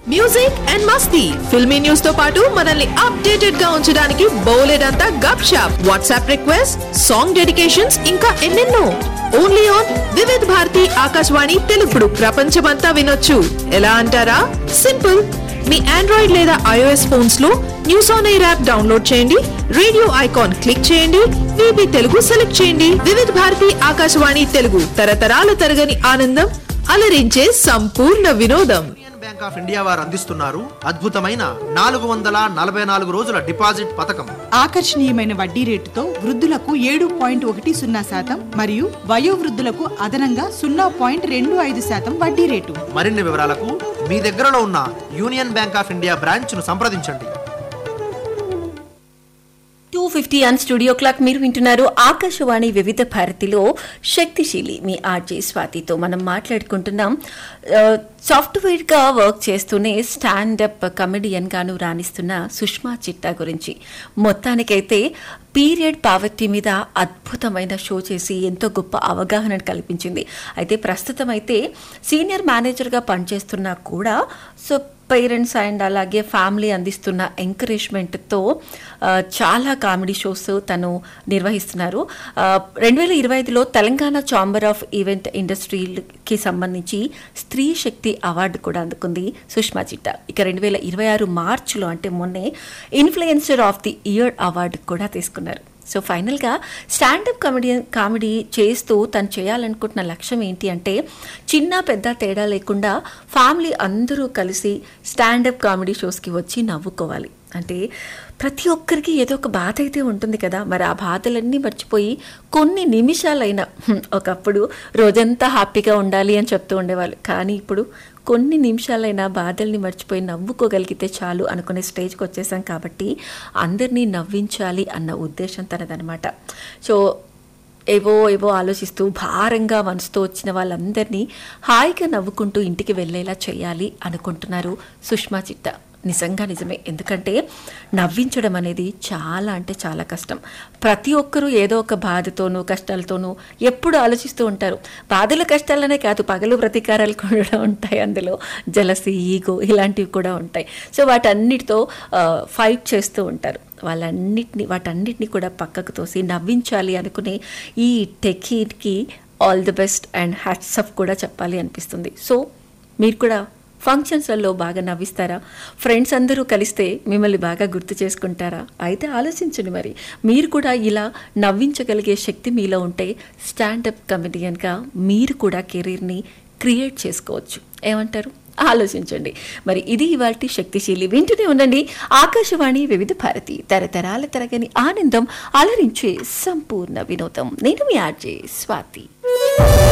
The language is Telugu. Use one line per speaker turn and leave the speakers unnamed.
మ్యూజిక్ అండ్ మస్తీ ఫిల్మీ న్యూస్ తో పాటు మనల్ని అప్డేటెడ్ గా ఉంచడానికి బోలెడంతా గప్ షాప్ వాట్సాప్ రిక్వెస్ట్ సాంగ్ డెడికేషన్స్ ఇంకా ఎన్నెన్నో ఓన్లీ ఆన్ వివిధ్ భారతి ఆకాశవాణి తెలుగుడు ప్రపంచమంతా వినొచ్చు ఎలా అంటారా సింపుల్ మీ ఆండ్రాయిడ్ లేదా ఐఓఎస్ ఫోన్స్ లో news on air app download చేయండి రేడియో ఐకాన్ క్లిక్ చేయండి విబి తెలుగు సెలెక్ట్ చేయండి వివిధ భారతి ఆకాశవాణి తెలుగు తరతరాల తరగని ఆనందం అలరించే సంపూర్ణ వినోదం
యూనియన్ బ్యాంక్ ఆఫ్ ఇండియా వారు అందిస్తున్నారు అద్భుతమైన నాలుగు వందల నలభై నాలుగు రోజుల డిపాజిట్ పథకం
ఆకర్షణీయమైన వడ్డీ రేటుతో వృద్ధులకు ఏడు పాయింట్ ఒకటి సున్నా శాతం మరియు వయోవృద్ధులకు అదనంగా సున్నా పాయింట్ రెండు ఐదు శాతం వడ్డీ రేటు
మరిన్ని వివరాలకు మీ దగ్గరలో ఉన్న Union Bank of India branch ను సంప్రదించండి
two fifty on studio clock మీరు వింటున్నారు ఆకాశవాణి వివిధ భారతిలో శక్తిశీలి మీ ఆర్జే స్వాతితో మనం మాట్లాడుకుంటున్నాం ఆ, సాఫ్ట్వేర్గా వర్క్ చేస్తూనే స్టాండప్ కమెడియన్ గాను రాణిస్తున్న సుష్మా చిట్టా గురించి మొత్తానికైతే పీరియడ్ పావర్టీ మీద అద్భుతమైన షో చేసి ఎంతో గొప్ప అవగాహన కల్పించింది అయితే ప్రస్తుతం అయితే సీనియర్ మేనేజర్గా పనిచేస్తున్నా కూడా సో పేరెంట్స్ అండ్ అలాగే ఫ్యామిలీ అందిస్తున్న ఎంకరేజ్మెంట్తో చాలా కామెడీ షోస్ తను నిర్వహిస్తున్నారు రెండు వేల ఇరవై ఐదులో తెలంగాణ ఛాంబర్ ఆఫ్ ఈవెంట్ ఇండస్ట్రీకి సంబంధించి స్త్రీ శక్తి అవార్డు కూడా అందుకుంది సుష్మా చిట్టా ఇక రెండు వేల ఇరవై ఆరు మార్చిలో అంటే మొన్నే influencer of the year award కూడా తీసుకున్నారు సో ఫైనల్గా స్టాండప్ కామెడీ కామెడీ చేస్తూ తను చేయాలనుకుంటున్న లక్ష్యం ఏంటి అంటే చిన్న పెద్ద తేడా లేకుండా ఫ్యామిలీ అందరూ కలిసి స్టాండప్ కామెడీ షోస్కి వచ్చి నవ్వుకోవాలి అంటే ప్రతి ఒక్కరికి ఏదో ఒక బాధ అయితే ఉంటుంది కదా మరి ఆ బాధలన్నీ మర్చిపోయి కొన్ని నిమిషాలైనా హ్మ్, ఒకప్పుడు రోజంతా హ్యాపీగా ఉండాలి అని చెప్తూ ఉండేవాళ్ళు కానీ ఇప్పుడు కొన్ని నిమిషాలైనా బాధల్ని మర్చిపోయి నవ్వుకోగలిగితే చాలు అనుకునే స్టేజ్కి వచ్చేసాం కాబట్టి అందరినీ నవ్వించాలి అన్న ఉద్దేశం తనదనమాట సో ఏవో ఏవో ఆలోచిస్తూ భారంగా మనసుతో వచ్చిన వాళ్ళందరినీ హాయిగా నవ్వుకుంటూ ఇంటికి వెళ్ళేలా చేయాలి అనుకుంటున్నారు సుష్మా చిట్టా నిజంగా నిజమే ఎందుకంటే నవ్వించడం అనేది చాలా అంటే చాలా కష్టం ప్రతి ఒక్కరూ ఏదో ఒక బాధతోనూ కష్టాలతోనూ ఎప్పుడు ఆలోచిస్తూ ఉంటారు బాధలు కష్టాలనే కాదు పగలు ప్రతీకారాలు కూడా ఉంటాయి అందులో జలసి ఈగో ఇలాంటివి కూడా ఉంటాయి సో వాటన్నిటితో ఫైట్ చేస్తూ ఉంటారు వాళ్ళన్నిటిని వాటన్నిటిని కూడా పక్కకు తోసి నవ్వించాలి అనుకునే ఈ టెకీకి all the best and hats off కూడా చెప్పాలి అనిపిస్తుంది సో మీరు కూడా ఫంక్షన్స్లలో బాగా నవ్విస్తారా ఫ్రెండ్స్ అందరూ కలిస్తే మిమ్మల్ని బాగా గుర్తు చేసుకుంటారా అయితే ఆలోచించండి మరి మీరు కూడా ఇలా నవ్వించగలిగే శక్తి మీలో ఉంటే స్టాండప్ కమెడియన్గా మీరు కూడా కెరీర్ని క్రియేట్ చేసుకోవచ్చు ఏమంటారు ఆలోచించండి మరి ఇది ఇవాల్టి శక్తిశీలి వింటూనే ఉండండి ఆకాశవాణి వివిధ భారతి తరతరాల తరగని ఆనందం అలరించే సంపూర్ణ వినోదం నేను మీ ఆర్జే స్వాతి